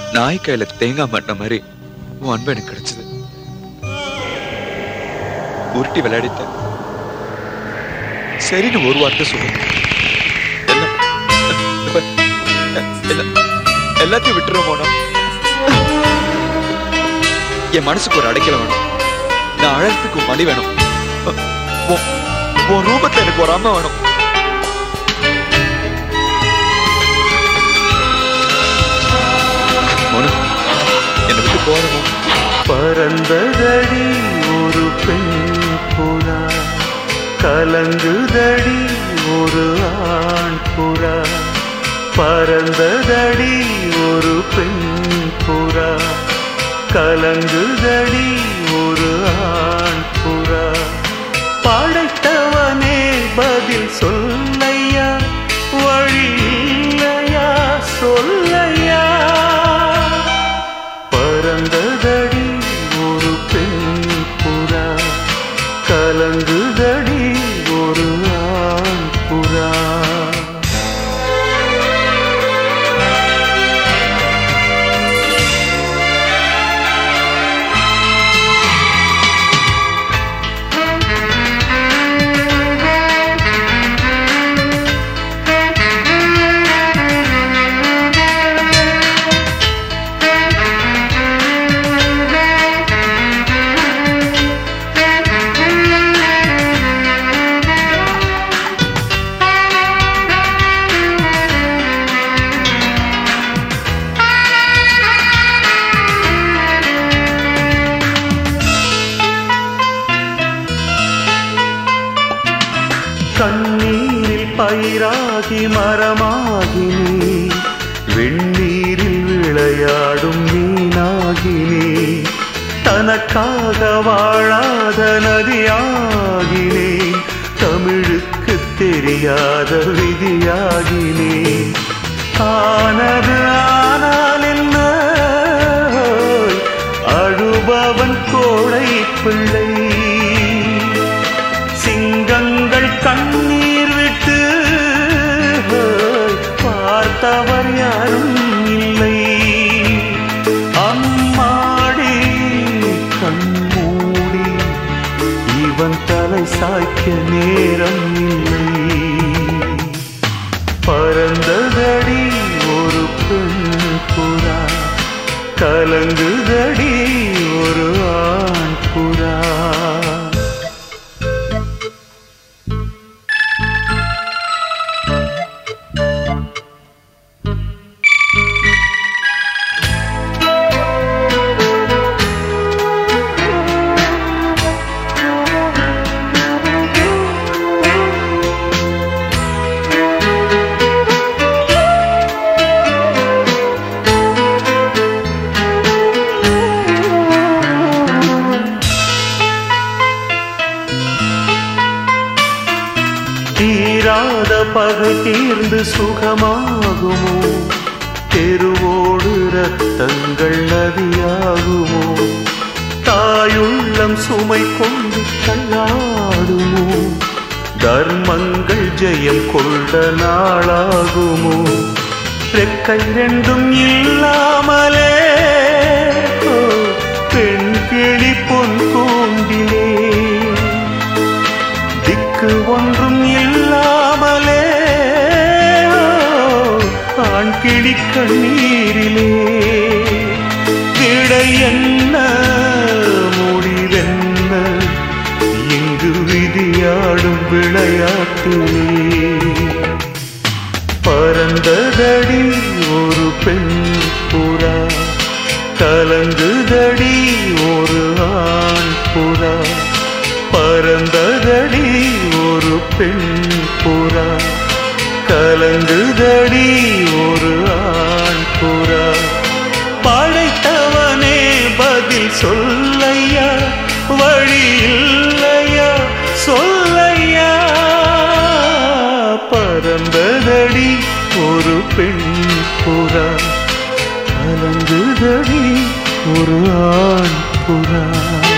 நாய் கையில தேங்காய் மாட்டின மாதிரி உன் அன்பு எனக்கு கிடைச்சது உருட்டி விளையாடிட்டேன் சரின்னு ஒரு வார்த்தை சொல்லு எல்லாம் எல்லாம் எல்லாத்தையும் விட்டுற போனோம் என் மனசுக்கு ஒரு அடைக்கல வேணும் நான் அழகத்துக்கு ஒரு மணி வேணும் உன் உன் ரூபத்தை எனக்கு ஒரு அம்மா வேணும் மோனு என்னை விட்டு போகணும் பறந்ததடி ஒரு பெண் புறா கலங்குதடி ஒரு ஆண் புறா பறந்ததடி ஒரு பெண் புறா கலங்குதடி ஒரு ஆண் புறா படைத்தவனே பதில் சொல்லையா வழி இல்லையா சொல்லையா பறந்ததடி ஒரு பெண் புறா கலங்குதடி ஒரு ஆண் புறா கண்ணீரில் பயிராகி மரமாகி நீ வெண்ணீரில் விளையாடும் மீனாகி நீ தனக்காக வாழாத நதியாகி நீ தமிழுக்கு தெரியாத விதியாகி நீ ஆனது ஆனால் என்ன அழுபவன் கோடை பிள்ளை சிங்கங்கள் கண்ணீர் விட்டு பார்த்தவர் யாரும் இல்லை அம்மாடி கண்மூடி இவன் தலை சாய்க்க நேரம் இல்லை பறந்ததடி ஒரு பெண் புறா கலங்குதடி ஒரு ஆண் புறா தீராத பகை தீர்ந்து சுகமாகுமோ தெருவோடு ரத்தங்கள் நதியாகுமோ தாயுள்ளம் சுமை கொண்டு தள்ளாடுமோ தர்மங்கள் ஜெயம் கொண்ட நாளாகுமோ ரெக்கை ரெண்டும் இல்லாமலே ஓ, பெண் கிளி பொன் கூண்டிலே திக்கு ஒன்றும் இல்லாமலே ஆண் கிளி கண்ணீரிலே விடை என்ன முடிவென்ன இங்கு விதியாடும் விளையாட்டிலே பறந்ததடி ஒரு பெண் புறா கலங்குதடி ஒரு ஆண் புறா பறந்ததடி ஒரு பெண் புறா கலங்குதடி ஒரு ஆண் புறா படைத்தவனே பதில் சொல்லையா வழி இல்லையா சொல்லையா பறந்ததடி ஒரு பெண் புறா கலங்குதடி ஒரு ஆண் புறா